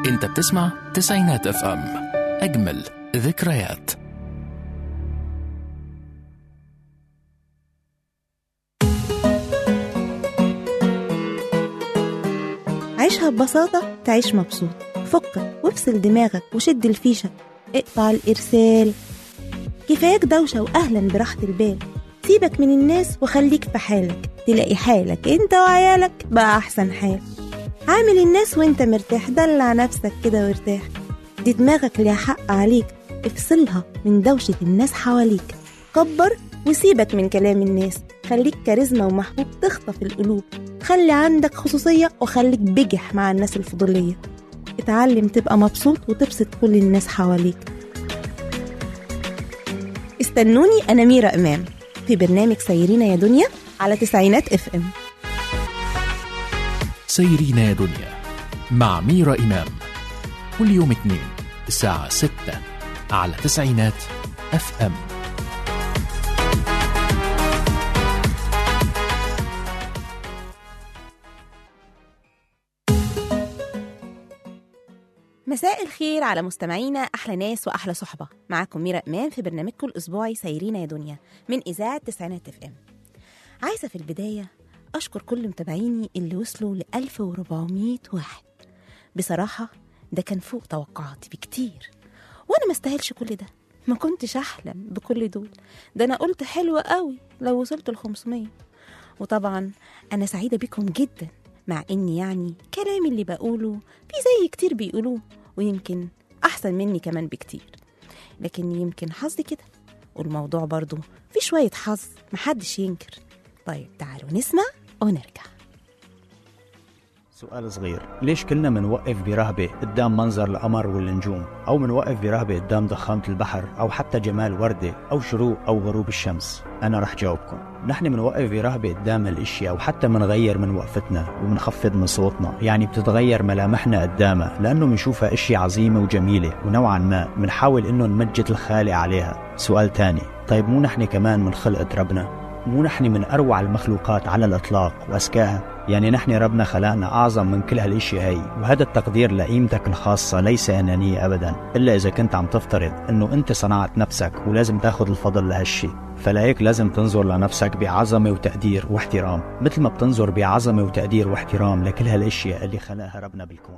انت بتسمع تسعينات اف ام اجمل ذكريات عيشها ببساطة تعيش مبسوط فكك وافصل دماغك وشد الفيشة اقطع الإرسال كفاياك دوشة وأهلا براحة البال سيبك من الناس وخليك في حالك تلاقي حالك انت وعيالك بقى أحسن حال عامل الناس وانت مرتاح دلع نفسك كده وارتاح دي دماغك ليها حق عليك افصلها من دوشة الناس حواليك كبر وسيبك من كلام الناس خليك كاريزما ومحبوب تخطف القلوب خلي عندك خصوصية وخليك بجح مع الناس الفضولية اتعلم تبقى مبسوط وتبسط كل الناس حواليك استنوني أنا ميرا إمام في برنامج سيرينا يا دنيا على تسعينات اف ام سيرينا يا دنيا مع ميرا إمام كل يوم اثنين الساعة 6 على تسعينات اف ام مساء الخير على مستمعينا احلى ناس واحلى صحبه معاكم ميرا امان في برنامجكم الاسبوعي سيرينا يا دنيا من اذاعه تسعينات اف ام عايزه في البدايه اشكر كل متابعيني اللي وصلوا ل 1400 واحد بصراحه ده كان فوق توقعاتي بكتير وانا ما استاهلش كل ده ما كنتش احلم بكل دول ده انا قلت حلوه قوي لو وصلت ل 500 وطبعا انا سعيده بيكم جدا مع اني يعني كلامي اللي بقوله في زي كتير بيقولوه ويمكن احسن مني كمان بكتير لكن يمكن حظي كده والموضوع برضو في شوية حظ محدش ينكر طيب تعالوا نسمع ونرجع سؤال صغير ليش كلنا منوقف برهبة قدام منظر القمر والنجوم أو منوقف برهبة قدام ضخامة البحر أو حتى جمال وردة أو شروق أو غروب الشمس أنا رح جاوبكم نحن منوقف برهبة قدام الاشياء وحتى منغير من وقفتنا ومنخفض من صوتنا يعني بتتغير ملامحنا قدامها لأنه منشوفها اشياء عظيمة وجميلة ونوعا ما منحاول إنه نمجد الخالق عليها سؤال تاني طيب مو نحن كمان من خلقة ربنا مو نحن من أروع المخلوقات على الإطلاق وأذكاها يعني نحن ربنا خلقنا أعظم من كل هالاشياء هي وهذا التقدير لقيمتك الخاصة ليس أنانية أبدا إلا إذا كنت عم تفترض أنه أنت صنعت نفسك ولازم تاخذ الفضل لهالشي فلهيك لازم تنظر لنفسك بعظمة وتقدير واحترام مثل ما بتنظر بعظمة وتقدير واحترام لكل هالاشياء اللي خلقها ربنا بالكون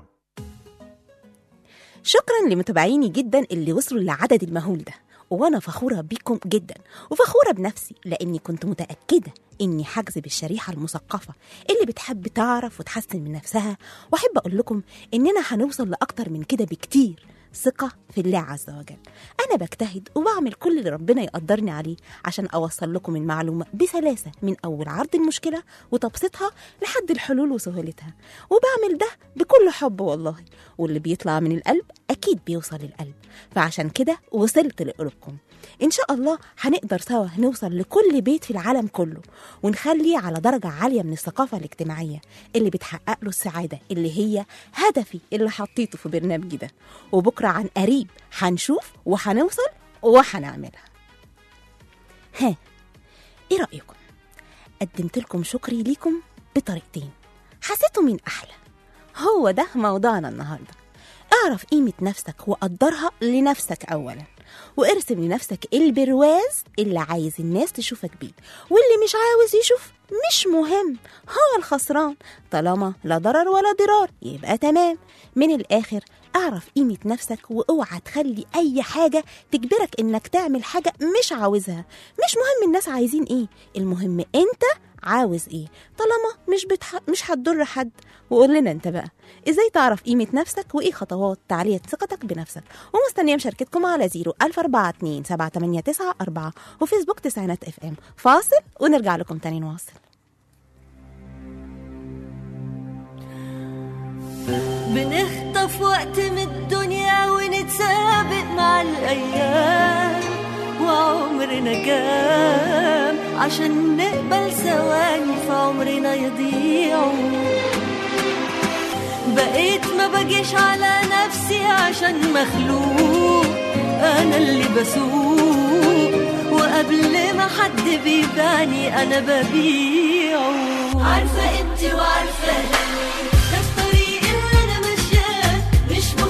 شكرا لمتابعيني جدا اللي وصلوا للعدد المهول ده وانا فخوره بيكم جدا وفخوره بنفسي لاني كنت متاكده اني هجذب الشريحه المثقفه اللي بتحب تعرف وتحسن من نفسها واحب اقول لكم اننا هنوصل لاكتر من كده بكتير ثقة في الله عز وجل أنا بجتهد وبعمل كل اللي ربنا يقدرني عليه عشان أوصل لكم المعلومة بسلاسة من أول عرض المشكلة وتبسيطها لحد الحلول وسهولتها وبعمل ده بكل حب والله واللي بيطلع من القلب أكيد بيوصل للقلب فعشان كده وصلت لقلوبكم إن شاء الله هنقدر سوا نوصل لكل بيت في العالم كله ونخلي على درجة عالية من الثقافة الاجتماعية اللي بتحقق له السعادة اللي هي هدفي اللي حطيته في برنامجي ده وبكرة عن قريب هنشوف وهنوصل وهنعملها ها ايه رأيكم قدمت لكم شكري ليكم بطريقتين حسيته من أحلى هو ده موضوعنا النهارده اعرف قيمة نفسك وقدرها لنفسك أولا وارسم لنفسك البرواز اللي عايز الناس تشوفك بيه واللي مش عاوز يشوف مش مهم هو الخسران طالما لا ضرر ولا ضرار يبقى تمام من الآخر اعرف قيمة نفسك واوعى تخلي أي حاجة تجبرك إنك تعمل حاجة مش عاوزها مش مهم الناس عايزين إيه المهم أنت عاوز ايه طالما مش بتح... مش هتضر حد وقول لنا انت بقى ازاي تعرف قيمه نفسك وايه خطوات تعليه ثقتك بنفسك ومستنيه مشاركتكم على 0 1042 789 وفيسبوك تسعينات اف ام فاصل ونرجع لكم تاني نواصل بنخطف وقت من الدنيا ونتسابق مع الأيام وعمرنا كام عشان نقبل ثواني في عمرنا يضيعوا بقيت ما بجيش على نفسي عشان مخلوق أنا اللي بسوق وقبل ما حد بيباني أنا ببيعه عارفة انت وعارفة ده الطريق اللي أنا ماشياه مش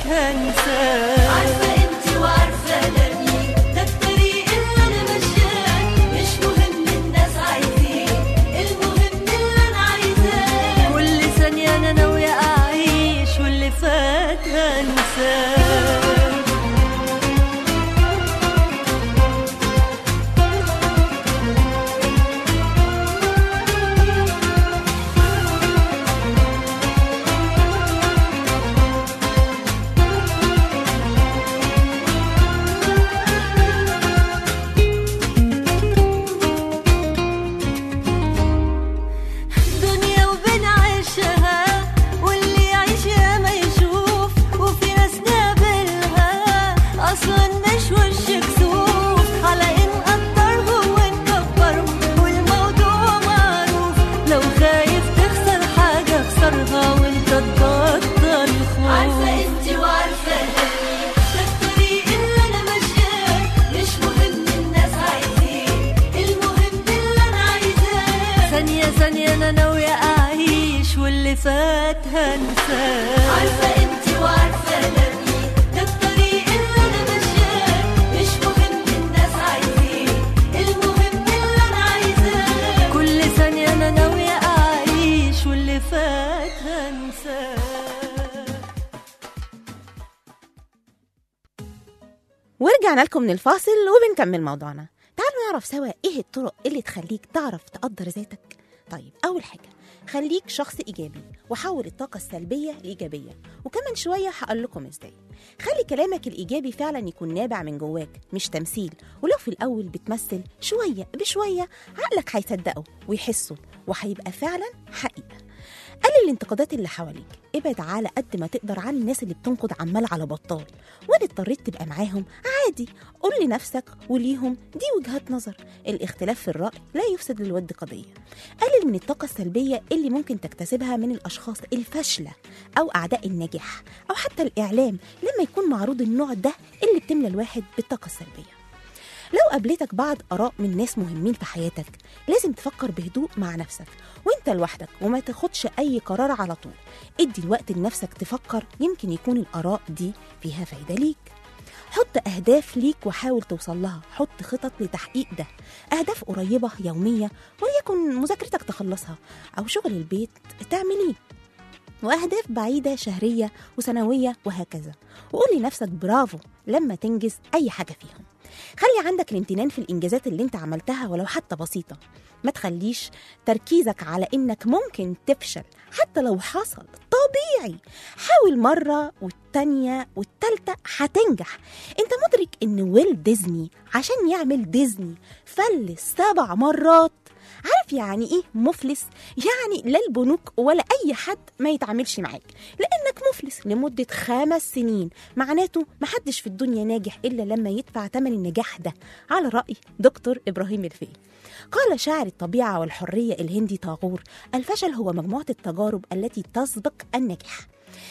هنساه عارفة انت وعارفة انني ده الطريق اللي انا ماشياه مش مهم الناس عايزين المهم اللي انا عايزاه كل ثانية انا ناوية اعيش واللي فات هنساه دنيا وبنعيشها واللي يعيش يا ما يشوف وفي ناس نقابلها اصلا مش وش كسوف على ان قدرهم ونكبرهم والموضوع معروف لو خايف تخسر حاجه اخسرها وانت تبطل خوف عارفه انت وعارفه انني ده الطريق اللي انا ماشياه مش مهم الناس عايزين المهم اللي انا عايزاه ثانيه ثانيه انا ناويه اعيش واللي فات هنساه عارفه انت وعارفه انني ده الطريق اللي انا ماشياه مش مهم الناس عايزين المهم اللي انا عايزاه كل ثانيه انا ناويه اعيش واللي فات هنساه ورجعنا لكم من الفاصل وبنكمل موضوعنا تعالوا نعرف سوا ايه الطرق اللي تخليك تعرف تقدر ذاتك طيب اول حاجه خليك شخص ايجابي وحول الطاقه السلبيه لايجابيه وكمان شويه هقول لكم ازاي خلي كلامك الايجابي فعلا يكون نابع من جواك مش تمثيل ولو في الاول بتمثل شويه بشويه عقلك هيصدقه ويحسه وهيبقى فعلا حقيقه قلل الانتقادات اللي حواليك ابعد على قد ما تقدر عن الناس اللي بتنقد عمال على بطال وان اضطريت تبقى معاهم عادي قول لنفسك وليهم دي وجهات نظر الاختلاف في الرأي لا يفسد للود قضية قلل من الطاقة السلبية اللي ممكن تكتسبها من الأشخاص الفاشلة أو أعداء النجاح أو حتى الإعلام لما يكون معروض النوع ده اللي بتملى الواحد بالطاقة السلبية لو قابلتك بعض آراء من ناس مهمين في حياتك لازم تفكر بهدوء مع نفسك وانت لوحدك وما تاخدش أي قرار على طول ادي الوقت لنفسك تفكر يمكن يكون الآراء دي فيها فايدة ليك حط أهداف ليك وحاول توصل لها حط خطط لتحقيق ده أهداف قريبة يومية وليكن مذاكرتك تخلصها أو شغل البيت تعمليه وأهداف بعيدة شهرية وسنوية وهكذا وقول لنفسك برافو لما تنجز أي حاجة فيهم خلي عندك الامتنان في الإنجازات اللي انت عملتها ولو حتى بسيطة ما تخليش تركيزك على إنك ممكن تفشل حتى لو حصل طبيعي حاول مرة والتانية والتالتة هتنجح انت مدرك ان ويل ديزني عشان يعمل ديزني فلس سبع مرات عارف يعني ايه مفلس يعني لا البنوك ولا اي حد ما يتعاملش معاك لانك مفلس لمده خمس سنين معناته محدش في الدنيا ناجح الا لما يدفع ثمن النجاح ده على راي دكتور ابراهيم الفقي قال شاعر الطبيعه والحريه الهندي طاغور الفشل هو مجموعه التجارب التي تسبق النجاح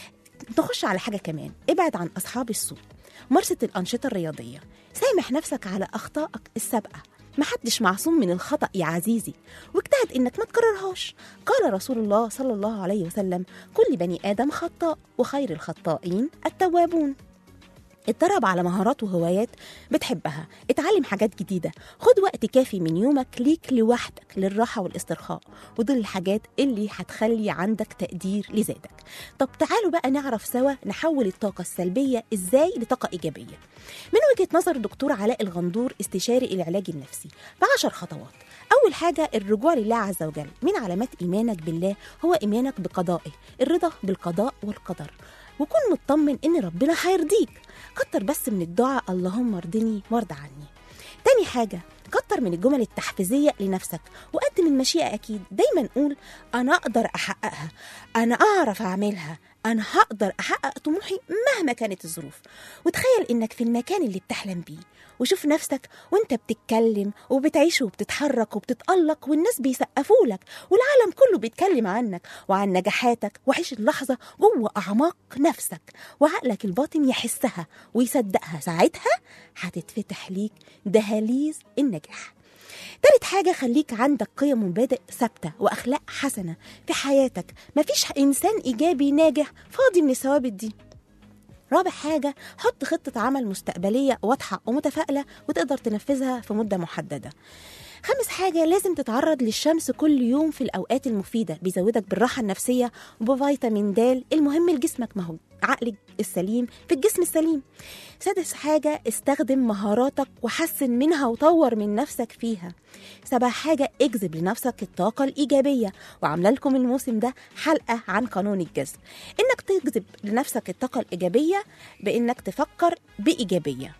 نخش على حاجه كمان ابعد عن اصحاب السوء مارسة الأنشطة الرياضية سامح نفسك على أخطائك السابقة محدش معصوم من الخطأ يا عزيزي واجتهد إنك ما تكررهاش قال رسول الله صلى الله عليه وسلم كل بني آدم خطاء وخير الخطائين التوابون اتدرب على مهارات وهوايات بتحبها اتعلم حاجات جديدة خد وقت كافي من يومك ليك لوحدك للراحة والاسترخاء ودول الحاجات اللي هتخلي عندك تقدير لذاتك طب تعالوا بقى نعرف سوا نحول الطاقة السلبية ازاي لطاقة إيجابية من وجهة نظر الدكتور علاء الغندور استشاري العلاج النفسي بعشر خطوات أول حاجة الرجوع لله عز وجل من علامات إيمانك بالله هو إيمانك بقضائه الرضا بالقضاء والقدر وكن مطمن إن ربنا هيرضيك كتر بس من الدعاء اللهم ارضني وارض عني تاني حاجة كتر من الجمل التحفيزية لنفسك وقدم المشيئة أكيد دايما قول أنا أقدر أحققها أنا أعرف أعملها أنا هقدر أحقق طموحي مهما كانت الظروف وتخيل إنك في المكان اللي بتحلم بيه وشوف نفسك وانت بتتكلم وبتعيش وبتتحرك وبتتألق والناس بيسقفوا لك والعالم كله بيتكلم عنك وعن نجاحاتك وعيش اللحظة جوه أعماق نفسك وعقلك الباطن يحسها ويصدقها ساعتها هتتفتح ليك دهاليز النجاح تالت حاجة خليك عندك قيم ومبادئ ثابتة وأخلاق حسنة في حياتك مفيش إنسان إيجابي ناجح فاضي من الثوابت دي رابع حاجة حط خطة عمل مستقبلية واضحة ومتفائلة وتقدر تنفذها في مدة محددة خامس حاجة لازم تتعرض للشمس كل يوم في الأوقات المفيدة بيزودك بالراحة النفسية وبفيتامين د المهم لجسمك ما هو عقلك السليم في الجسم السليم سادس حاجة استخدم مهاراتك وحسن منها وطور من نفسك فيها سبع حاجة اجذب لنفسك الطاقة الإيجابية وعاملة لكم الموسم ده حلقة عن قانون الجذب إنك تجذب لنفسك الطاقة الإيجابية بإنك تفكر بإيجابية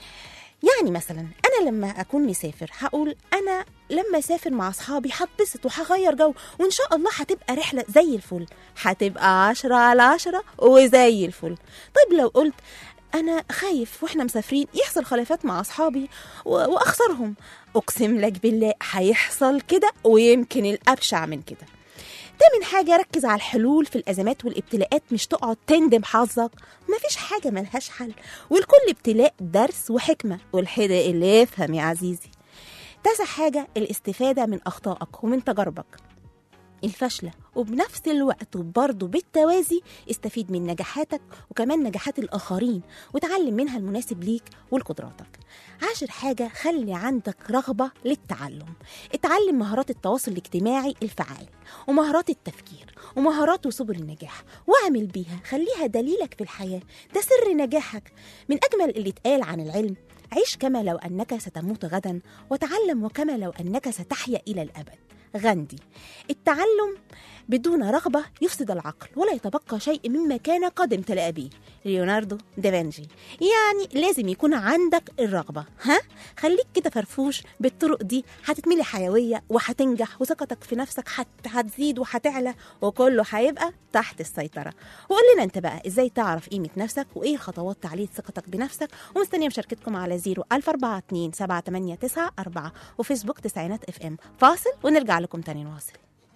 يعني مثلا انا لما اكون مسافر هقول انا لما اسافر مع اصحابي هتبسط وهغير جو وان شاء الله هتبقى رحله زي الفل هتبقى عشرة على عشرة وزي الفل طيب لو قلت انا خايف واحنا مسافرين يحصل خلافات مع اصحابي و- واخسرهم اقسم لك بالله هيحصل كده ويمكن الابشع من كده تامن حاجة ركز على الحلول في الأزمات والابتلاءات مش تقعد تندم حظك مفيش حاجة ملهاش حل ولكل ابتلاء درس وحكمة والحدق اللي يفهم يا عزيزي تاسع حاجة الاستفادة من أخطائك ومن تجاربك الفاشلة وبنفس الوقت وبرضه بالتوازي استفيد من نجاحاتك وكمان نجاحات الآخرين وتعلم منها المناسب ليك ولقدراتك عاشر حاجة خلي عندك رغبة للتعلم اتعلم مهارات التواصل الاجتماعي الفعال ومهارات التفكير ومهارات وسبل النجاح واعمل بيها خليها دليلك في الحياة ده سر نجاحك من أجمل اللي اتقال عن العلم عيش كما لو أنك ستموت غدا وتعلم وكما لو أنك ستحيا إلى الأبد غاندي التعلم بدون رغبة يفسد العقل ولا يتبقى شيء مما كان قد امتلأ به ليوناردو دافنشي يعني لازم يكون عندك الرغبة ها خليك كده فرفوش بالطرق دي هتتملي حيوية وهتنجح وثقتك في نفسك هت... هتزيد وهتعلى وكله هيبقى تحت السيطرة وقول لنا انت بقى ازاي تعرف قيمة نفسك وايه خطوات تعليل ثقتك بنفسك ومستنية مشاركتكم على 0 1042 789 4 وفيسبوك تسعينات اف ام فاصل ونرجع لكم تاني نواصل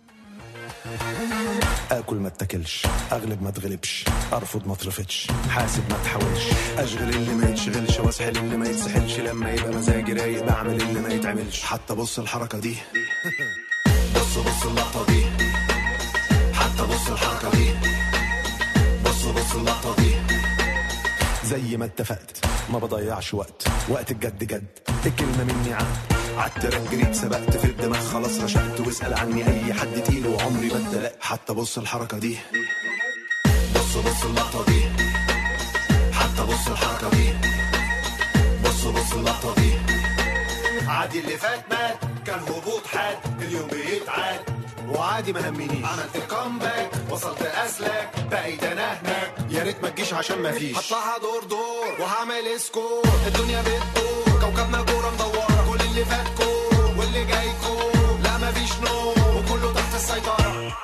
اكل ما اتاكلش اغلب ما اتغلبش ارفض ما اترفضش حاسب ما تحاولش اشغل اللي ما يتشغلش واسحل اللي ما يتسحلش لما يبقى مزاجي رايق بعمل اللي ما يتعملش حتى بص الحركه دي بص بص اللقطه دي حتى بص الحركه دي بص بص اللقطه دي زي ما اتفقت ما بضيعش وقت وقت الجد جد الكلمة مني عهد عالتراك جريت سبقت في الدماغ خلاص رشقت واسأل عني أي حد تقيل وعمري ما اتدلقت حتى بص الحركة دي بص بص اللقطة دي حتى بص الحركة دي بص بص اللقطة دي عادي اللي فات مات كان هبوط حاد اليوم بيتعاد وعادي ما همنيش عملت الكومباك وصلت اسلك بقيت انا هناك يا ريت ما تجيش عشان ما فيش هطلعها دور دور وهعمل سكور الدنيا بتدور كوكبنا كوره مدوره كل اللي فات كور واللي جاي كور لا ما فيش نور وكله تحت السيطره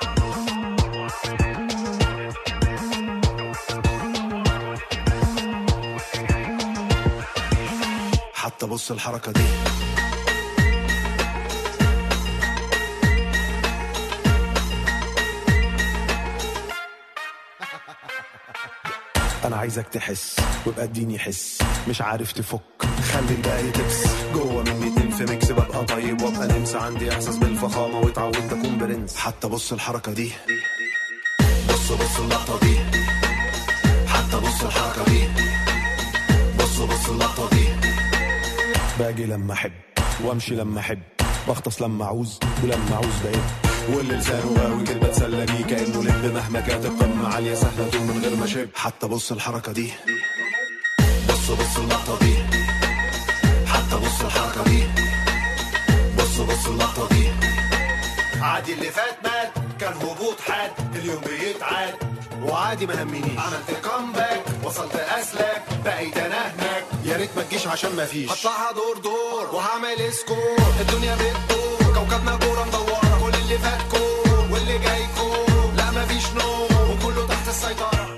حتى بص الحركه دي انا عايزك تحس ويبقى اديني حس مش عارف تفك خلي الباقي تبس جوه مني تنف ميكس ببقى طيب وابقى نمس عندي احساس بالفخامه واتعودت اكون برنس حتى بص الحركه دي بص بص اللقطه دي حتى بص الحركه دي بص بص اللقطه دي باجي لما احب وامشي لما احب بغطس لما اعوز ولما اعوز بقيت واللي لسانه غاوي كده بتسلى بيه كانه لب مهما كانت القمه عاليه سهله طول من غير ما شب حتى بص الحركه دي بص بص اللقطه دي حتى بص الحركه دي بص بص اللقطه دي عادي اللي فات مات كان هبوط حاد اليوم بيتعاد وعادي ما همنيش عملت الكومباك وصلت اسلك بقيت انا هناك يا ريت ما تجيش عشان ما فيش هطلعها دور دور وهعمل سكور الدنيا بتدور كوكبنا كوره مدوره كل اللي فات كور واللي جاي كور لا ما فيش نور وكله تحت السيطره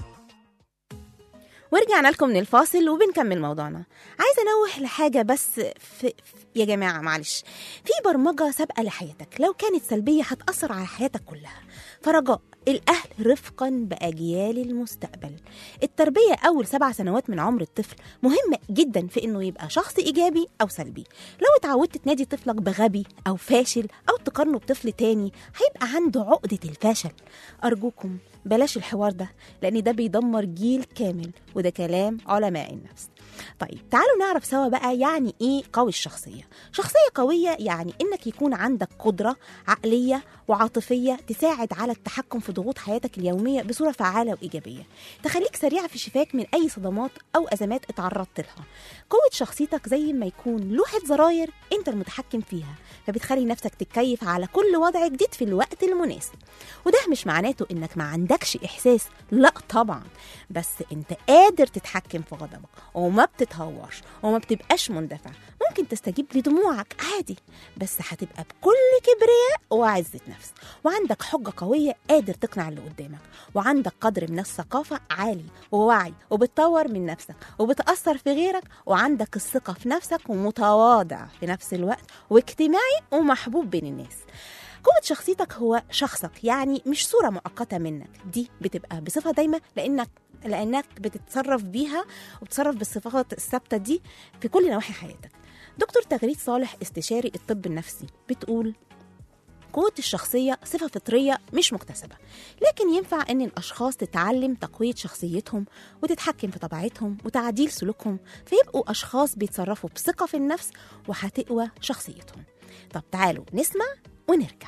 ورجعنا لكم من الفاصل وبنكمل موضوعنا عايزه انوه لحاجه بس في, في يا جماعه معلش في برمجه سابقه لحياتك لو كانت سلبيه هتاثر على حياتك كلها فرجاء الاهل رفقا باجيال المستقبل التربيه اول سبع سنوات من عمر الطفل مهمه جدا في انه يبقى شخص ايجابي او سلبي لو اتعودت تنادي طفلك بغبي او فاشل او تقارنه بطفل تاني هيبقى عنده عقده الفشل ارجوكم بلاش الحوار ده لان ده بيدمر جيل كامل وده كلام علماء النفس طيب تعالوا نعرف سوا بقى يعني ايه قوي الشخصيه شخصيه قويه يعني انك يكون عندك قدره عقليه وعاطفيه تساعد على التحكم في ضغوط حياتك اليوميه بصوره فعاله وايجابيه تخليك سريع في شفاك من اي صدمات او ازمات اتعرضت لها قوه شخصيتك زي ما يكون لوحه زراير انت المتحكم فيها فبتخلي نفسك تتكيف على كل وضع جديد في الوقت المناسب وده مش معناته انك ما عندكش احساس لا طبعا بس انت قادر تتحكم في غضبك وما بتتهورش وما بتبقاش مندفع ممكن تستجيب لدموعك عادي بس هتبقى بكل كبرياء وعزة نفس وعندك حجة قوية قادر تقنع اللي قدامك وعندك قدر من الثقافة عالي ووعي وبتطور من نفسك وبتأثر في غيرك وعندك الثقة في نفسك ومتواضع في نفس الوقت واجتماعي ومحبوب بين الناس قوة شخصيتك هو شخصك يعني مش صورة مؤقتة منك دي بتبقى بصفة دايمة لأنك لأنك بتتصرف بيها وبتتصرف بالصفات الثابتة دي في كل نواحي حياتك دكتور تغريد صالح استشاري الطب النفسي بتقول قوة الشخصية صفة فطرية مش مكتسبة لكن ينفع أن الأشخاص تتعلم تقوية شخصيتهم وتتحكم في طبيعتهم وتعديل سلوكهم فيبقوا أشخاص بيتصرفوا بثقة في النفس وهتقوى شخصيتهم طب تعالوا نسمع ونرجع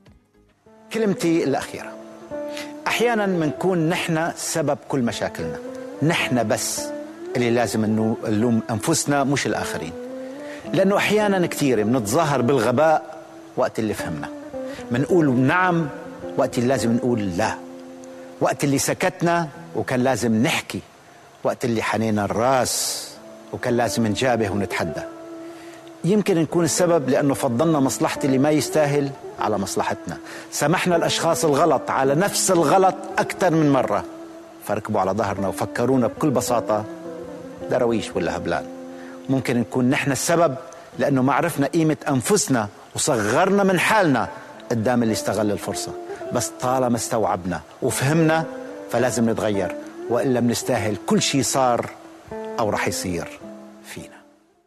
كلمتي الأخيرة أحيانا بنكون نحن سبب كل مشاكلنا نحن بس اللي لازم انه نلوم أنفسنا مش الآخرين لأنه أحيانا كثير بنتظاهر بالغباء وقت اللي فهمنا بنقول نعم وقت اللي لازم نقول لا وقت اللي سكتنا وكان لازم نحكي وقت اللي حنينا الراس وكان لازم نجابه ونتحدى يمكن نكون السبب لأنه فضلنا مصلحة اللي ما يستاهل على مصلحتنا سمحنا الأشخاص الغلط على نفس الغلط أكثر من مرة فركبوا على ظهرنا وفكرونا بكل بساطة درويش ولا هبلان ممكن نكون نحن السبب لأنه ما عرفنا قيمة أنفسنا وصغرنا من حالنا قدام اللي استغل الفرصة بس طالما استوعبنا وفهمنا فلازم نتغير وإلا بنستاهل كل شيء صار أو رح يصير فينا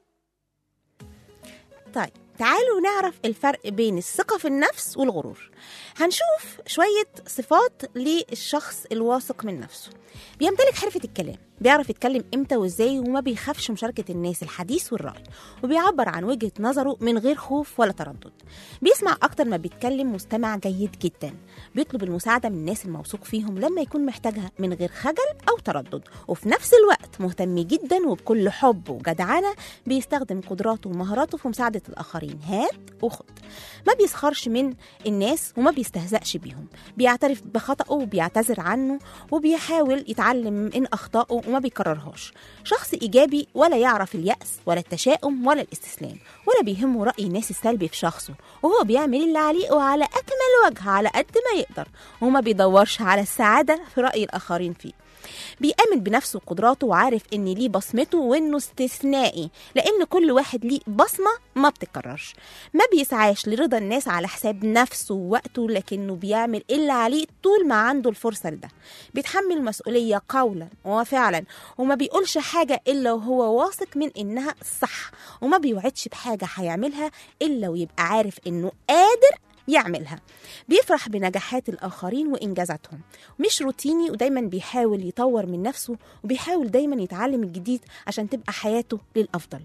طيب تعالوا نعرف الفرق بين الثقة في النفس والغرور هنشوف شوية صفات للشخص الواثق من نفسه بيمتلك حرفة الكلام بيعرف يتكلم امتى وازاي وما بيخافش مشاركة الناس الحديث والرأي وبيعبر عن وجهة نظره من غير خوف ولا تردد بيسمع أكتر ما بيتكلم مستمع جيد جدا بيطلب المساعدة من الناس الموثوق فيهم لما يكون محتاجها من غير خجل أو تردد وفي نفس الوقت مهتم جدا وبكل حب وجدعنة بيستخدم قدراته ومهاراته في مساعدة الآخرين هات وخد ما بيسخرش من الناس وما بيستهزأش بيهم بيعترف بخطأه وبيعتذر عنه وبيحاول يتعلم من أخطائه وما بيكررهاش شخص إيجابي ولا يعرف اليأس ولا التشاؤم ولا الاستسلام ولا بيهمه رأي الناس السلبي في شخصه وهو بيعمل اللي عليه وعلى أكمل وجه على قد ما يقدر وما بيدورش على السعادة في رأي الآخرين فيه بيآمن بنفسه وقدراته وعارف ان ليه بصمته وانه استثنائي لان كل واحد ليه بصمه ما بتتكررش ما بيسعاش لرضا الناس على حساب نفسه ووقته لكنه بيعمل اللي عليه طول ما عنده الفرصه لده بيتحمل مسؤوليه قولا وفعلا وما بيقولش حاجه الا وهو واثق من انها صح وما بيوعدش بحاجه هيعملها الا ويبقى عارف انه قادر يعملها بيفرح بنجاحات الآخرين وإنجازاتهم مش روتيني ودايما بيحاول يطور من نفسه وبيحاول دايما يتعلم الجديد عشان تبقى حياته للأفضل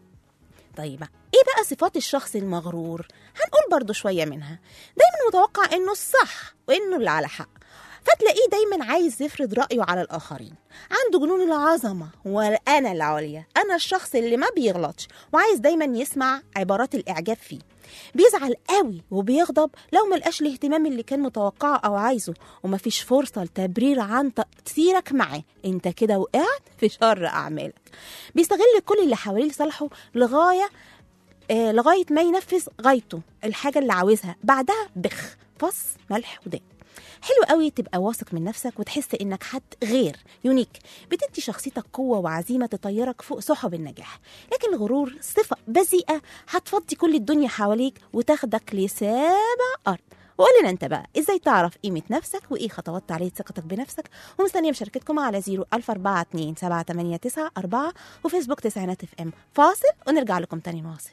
طيب ايه بقى صفات الشخص المغرور هنقول برضو شوية منها دايما متوقع انه الصح وانه اللي على حق فتلاقيه دايما عايز يفرض رأيه على الآخرين عنده جنون العظمة وأنا العليا أنا الشخص اللي ما بيغلطش وعايز دايما يسمع عبارات الإعجاب فيه بيزعل قوي وبيغضب لو ملقاش الاهتمام اللي كان متوقعه او عايزه ومفيش فرصه لتبرير عن تأثيرك معاه انت كده وقعت في شر اعمالك بيستغل كل اللي حواليه لصالحه لغايه آه لغايه ما ينفذ غايته الحاجه اللي عاوزها بعدها بخ فص ملح وداب حلو قوي تبقى واثق من نفسك وتحس انك حد غير يونيك بتدي شخصيتك قوه وعزيمه تطيرك فوق سحب النجاح لكن الغرور صفه بذيئه هتفضي كل الدنيا حواليك وتاخدك لسابع ارض وقول لنا انت بقى ازاي تعرف قيمه نفسك وايه خطوات تعليه ثقتك بنفسك ومستنيه مشاركتكم على 0 1042 789 4 وفيسبوك تسعينات اف ام فاصل ونرجع لكم تاني نواصل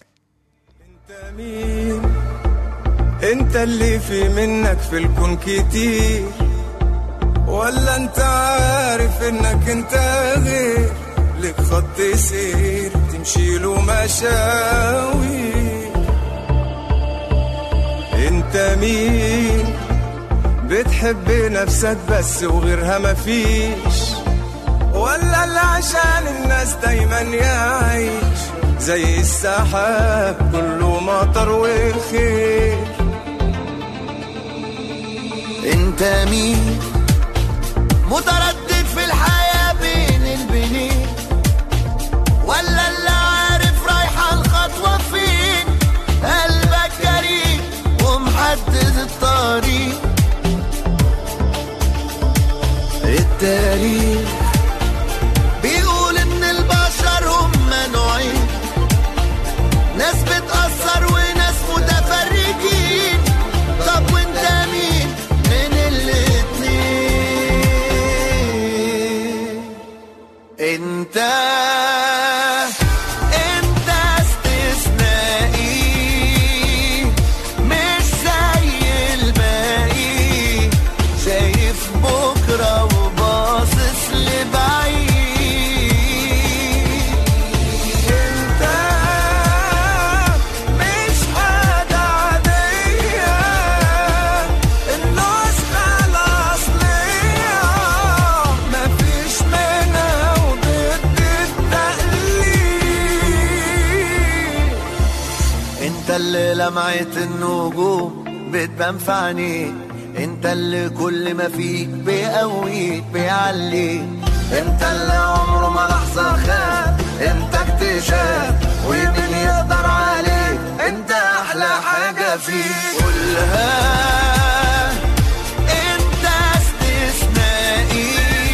انت مين انت اللي في منك في الكون كتير ولا انت عارف انك انت غير لك خط سير تمشي له مشاوي انت مين بتحب نفسك بس وغيرها مفيش ولا اللي عشان الناس دايما يعيش زي السحاب كله مطر وخير انت مين متردد في الحياة بين البنين ولا اللي عارف رايحة الخطوة فين قلبك جريء ومحدد الطريق التاريخ بيقول ان البشر هم نوعين ناس بتأثر وناس متفرجين طب وانت مين من الاتنين انت انت استثنائي مش زي الباقي شايف بكرة وباصص لبعيد انت مش حاجة عادية النسخة الأصلية مفيش منها وضد التقليد انت اللي لمعت النجوم بتبان في عينيك انت اللي كل ما فيك بيقويك بيعليك انت اللي عمره ما لحظة خاب انت اكتشاف ومين يقدر عليك انت احلى حاجة فيك قولها انت استثنائي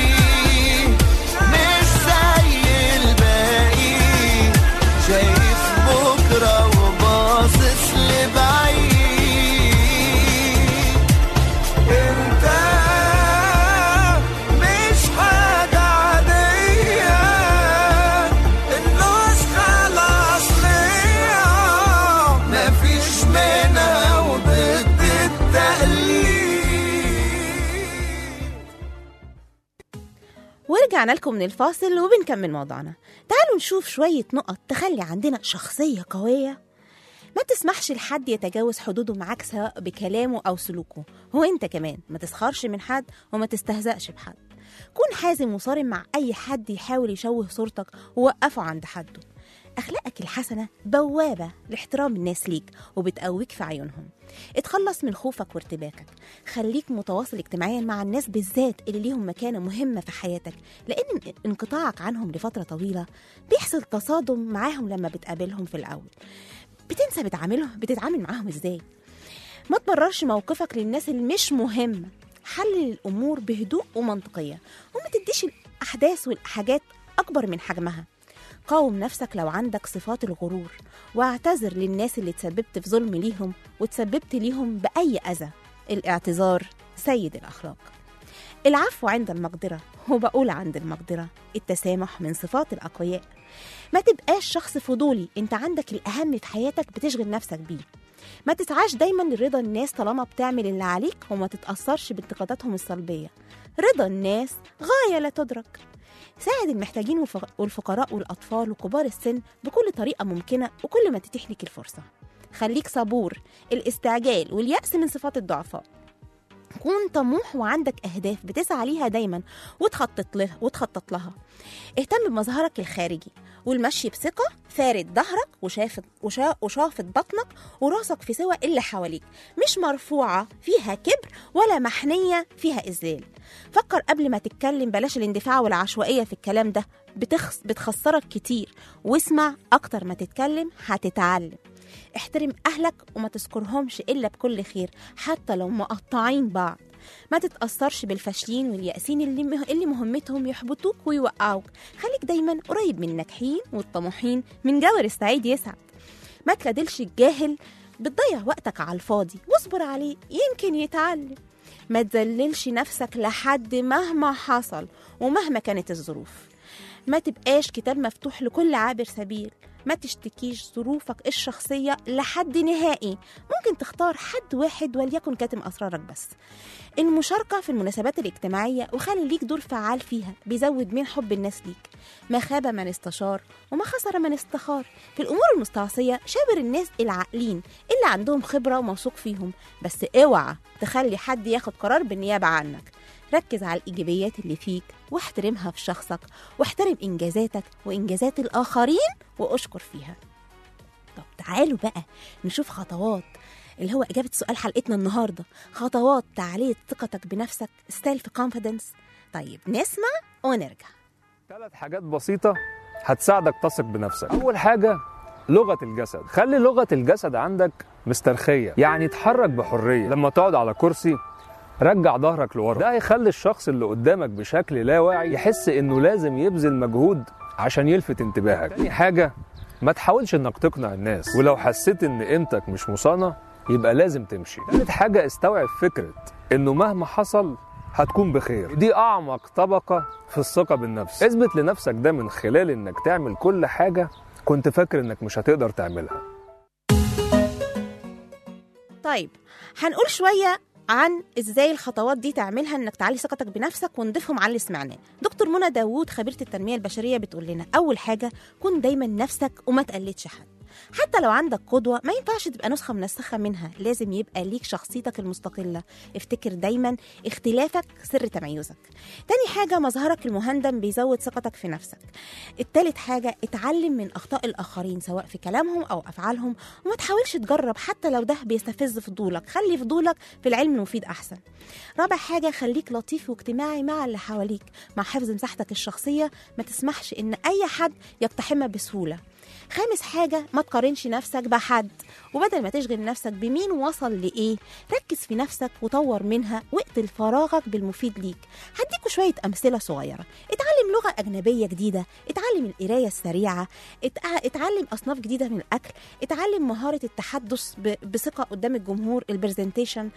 مش زي الباقي شايف بكرة وباصص لبعيد انت مش حاجة عادية النسخة الأصلية مفيش منها وضد التقليد ورجعنا لكم من الفاصل وبنكمل موضوعنا تعالوا نشوف شوية نقط تخلي عندنا شخصية قوية ما تسمحش لحد يتجاوز حدوده معاك سواء بكلامه أو سلوكه هو أنت كمان ما تسخرش من حد وما تستهزأش بحد كون حازم وصارم مع أي حد يحاول يشوه صورتك ووقفه عند حده أخلاقك الحسنة بوابة لاحترام الناس ليك وبتقويك في عيونهم اتخلص من خوفك وارتباكك خليك متواصل اجتماعيا مع الناس بالذات اللي ليهم مكانة مهمة في حياتك لأن انقطاعك عنهم لفترة طويلة بيحصل تصادم معاهم لما بتقابلهم في الأول بتنسى بتعاملهم بتتعامل معاهم ازاي ما تبررش موقفك للناس اللي مش مهمة حلل الأمور بهدوء ومنطقية وما تديش الأحداث والحاجات أكبر من حجمها قاوم نفسك لو عندك صفات الغرور واعتذر للناس اللي تسببت في ظلم ليهم وتسببت ليهم بأي أذى الاعتذار سيد الأخلاق العفو عند المقدرة وبقول عند المقدرة التسامح من صفات الأقوياء ما تبقاش شخص فضولي انت عندك الأهم في حياتك بتشغل نفسك بيه ما تسعاش دايما لرضا الناس طالما بتعمل اللي عليك وما تتأثرش بانتقاداتهم السلبية رضا الناس غاية لا تدرك ساعد المحتاجين والفق- والفقراء والأطفال وكبار السن بكل طريقة ممكنة وكل ما تتيح لك الفرصة خليك صبور الاستعجال واليأس من صفات الضعفاء كون طموح وعندك أهداف بتسعى ليها دايما وتخطط لها وتخطط لها اهتم بمظهرك الخارجي والمشي بثقة فارد ظهرك وشافت وشا وشافت بطنك وراسك في سوى اللي حواليك مش مرفوعة فيها كبر ولا محنية فيها إذلال فكر قبل ما تتكلم بلاش الاندفاع والعشوائية في الكلام ده بتخس بتخسرك كتير واسمع أكتر ما تتكلم هتتعلم احترم أهلك وما تذكرهمش إلا بكل خير حتى لو مقطعين بعض ما تتأثرش بالفاشلين واليائسين اللي, مه... اللي مهمتهم يحبطوك ويوقعوك خليك دايما قريب من الناجحين والطموحين من جور السعيد يسعد ما تجادلش الجاهل بتضيع وقتك على الفاضي واصبر عليه يمكن يتعلم ما تذللش نفسك لحد مهما حصل ومهما كانت الظروف ما تبقاش كتاب مفتوح لكل عابر سبيل ما تشتكيش ظروفك الشخصية لحد نهائي ممكن تختار حد واحد وليكن كاتم أسرارك بس المشاركة في المناسبات الاجتماعية وخلي ليك دور فعال فيها بيزود من حب الناس ليك ما خاب من استشار وما خسر من استخار في الأمور المستعصية شاور الناس العاقلين اللي عندهم خبرة وموثوق فيهم بس اوعى تخلي حد ياخد قرار بالنيابة عنك ركز على الإيجابيات اللي فيك واحترمها في شخصك واحترم إنجازاتك وإنجازات الآخرين وأشكر فيها طب تعالوا بقى نشوف خطوات اللي هو إجابة سؤال حلقتنا النهاردة خطوات تعلية ثقتك بنفسك سيلف كونفيدنس طيب نسمع ونرجع ثلاث حاجات بسيطة هتساعدك تثق بنفسك أول حاجة لغة الجسد خلي لغة الجسد عندك مسترخية يعني اتحرك بحرية لما تقعد على كرسي رجع ظهرك لورا ده هيخلي الشخص اللي قدامك بشكل لا واعي يحس انه لازم يبذل مجهود عشان يلفت انتباهك تاني حاجة ما تحاولش انك تقنع الناس ولو حسيت ان قيمتك مش مصانة يبقى لازم تمشي تالت حاجة استوعب فكرة انه مهما حصل هتكون بخير ودي اعمق طبقة في الثقة بالنفس اثبت لنفسك ده من خلال انك تعمل كل حاجة كنت فاكر انك مش هتقدر تعملها طيب هنقول شوية عن ازاي الخطوات دي تعملها انك تعلي ثقتك بنفسك ونضيفهم على اللي سمعناه دكتور منى داوود خبيره التنميه البشريه بتقول لنا اول حاجه كن دايما نفسك وما تقلدش حد حتى لو عندك قدوة ما ينفعش تبقى نسخة منسخة منها لازم يبقى ليك شخصيتك المستقلة افتكر دايما اختلافك سر تميزك تاني حاجة مظهرك المهندم بيزود ثقتك في نفسك التالت حاجة اتعلم من أخطاء الآخرين سواء في كلامهم أو أفعالهم وما تحاولش تجرب حتى لو ده بيستفز فضولك خلي فضولك في العلم المفيد أحسن رابع حاجة خليك لطيف واجتماعي مع اللي حواليك مع حفظ مساحتك الشخصية ما تسمحش إن أي حد يقتحمها بسهولة خامس حاجة ما تقارنش نفسك بحد وبدل ما تشغل نفسك بمين وصل لإيه ركز في نفسك وطور منها واقتل فراغك بالمفيد ليك هديكوا شوية أمثلة صغيرة اتعلم لغة أجنبية جديدة اتعلم القراية السريعة اتع- اتعلم أصناف جديدة من الأكل اتعلم مهارة التحدث ب- بثقة قدام الجمهور البرزنتيشن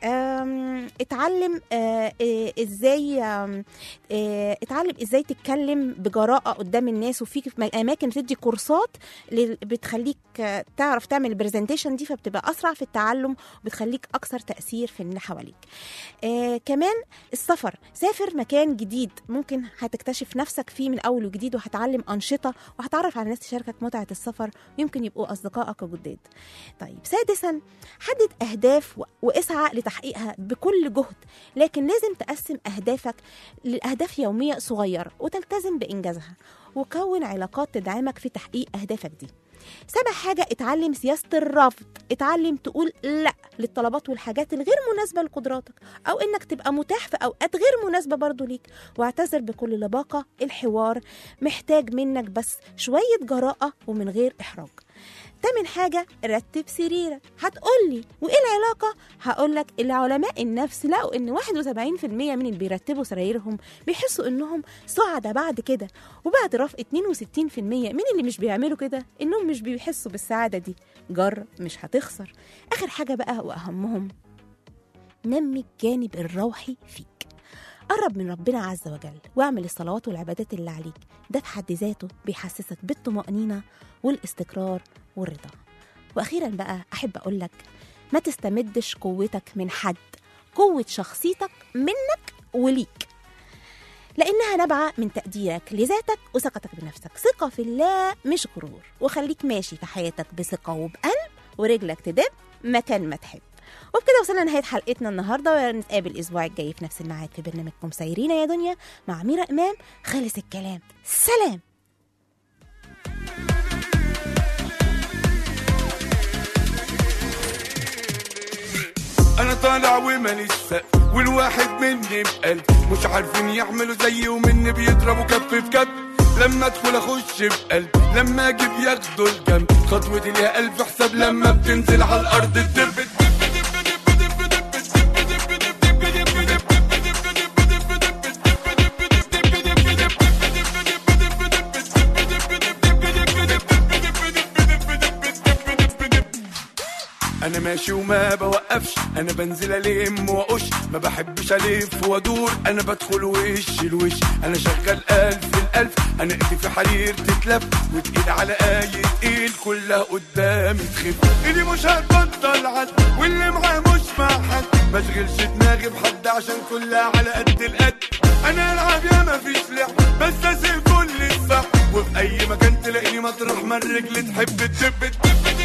أم، اتعلم آه، آه، ازاي آم، آه، اتعلم ازاي تتكلم بجراءة قدام الناس وفي في اماكن بتدي كورسات لل- بتخليك آه، تعرف تعمل البرزنتيشن دي فبتبقى اسرع في التعلم وبتخليك اكثر تاثير في اللي حواليك آه كمان السفر سافر مكان جديد ممكن هتكتشف نفسك فيه من اول وجديد وهتعلم انشطه وهتعرف على ناس تشاركك متعه السفر ويمكن يبقوا اصدقائك الجداد طيب سادسا حدد اهداف و- واسعى لتحقيقها بكل جهد لكن لازم تقسم اهدافك لاهداف يوميه صغيره وتلتزم بانجازها وكون علاقات تدعمك في تحقيق اهدافك دي سابع حاجة اتعلم سياسة الرفض اتعلم تقول لا للطلبات والحاجات الغير مناسبة لقدراتك أو إنك تبقى متاح في أوقات غير مناسبة برضو ليك واعتذر بكل لباقة الحوار محتاج منك بس شوية جراءة ومن غير إحراج تامن حاجة رتب سريرك هتقولي وإيه العلاقة؟ هقولك العلماء النفس لقوا إن 71% من اللي بيرتبوا سرايرهم بيحسوا إنهم سعداء بعد كده وبعد رفع 62% من اللي مش بيعملوا كده إنهم مش بيحسوا بالسعادة دي جرب مش هتخسر آخر حاجة بقى وأهمهم نمي الجانب الروحي فيك قرب من ربنا عز وجل واعمل الصلوات والعبادات اللي عليك ده في حد ذاته بيحسسك بالطمأنينة والاستقرار والرضا وأخيرا بقى أحب أقولك ما تستمدش قوتك من حد قوة شخصيتك منك وليك لأنها نابعة من تقديرك لذاتك وثقتك بنفسك ثقة في الله مش غرور وخليك ماشي في حياتك بثقة وبقلب ورجلك تدب مكان ما تحب وبكده وصلنا لنهاية حلقتنا النهاردة ونتقابل الأسبوع الجاي في نفس الميعاد في برنامجكم سايرين يا دنيا مع ميرا إمام خالص الكلام سلام انا طالع وماليش سقف والواحد مني بقلب مش عارفين يعملوا زيي ومني بيضربوا كف في كف لما ادخل اخش بقلب لما اجيب ياخدوا الجنب خطوتي ليها الف حساب لما بتنزل على الارض تدب انا ماشي وما بوقفش انا بنزل الم واقش ما بحبش الف وادور انا بدخل وش الوش انا شغال الف الألف أنا إيدي في حرير تتلف وتقيل على آي تقيل كلها قدامي تخف إيدي مش هتبطل عد واللي معاه مش مع حد مشغلش دماغي بحد عشان كلها على قد القد أنا ألعب يا ما فيش لعب بس أسيب كل الصح وفي أي مكان تلاقيني مطرح ما الرجل تحب تدب تدب